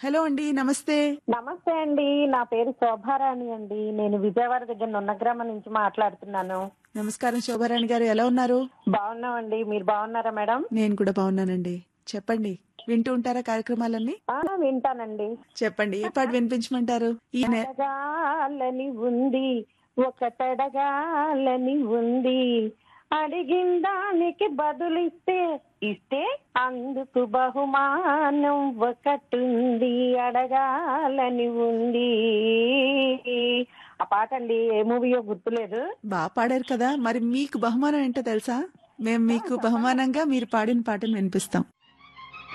hello అండి నమస్తే నమస్తే అండి నా పేరు శోభారాణి అండి నేను విజయవాడ దగ్గర నున్నగ్రామం నుంచి మాట్లాడుతున్నాను నమస్కారం శోభారాణి గారు ఎలా ఉన్నారు బాగున్నామండి మీరు బాగున్నారా మేడం నేను కూడా బాగున్నానండి చెప్పండి వింటూ ఉంటారా కార్యక్రమాలన్నీ ఆ వింటానండి చెప్పండి ఏ పాట వినిపించమంటారు ఈ నె- అడగాలని ఉంది ఒకటడగాలని ఉంది అడిగిన దానికి బదులిస్తే ఇస్తే అందుకు బహుమానం ఒకటుంది అడగాలని ఉంది ఆ పాట అండి ఏ మూవీయో గుర్తులేదు బాగా పాడారు కదా మరి మీకు బహుమానం ఏంటో తెలుసా మేము మీకు బహుమానంగా మీరు పాడిన పాటను వినిపిస్తాం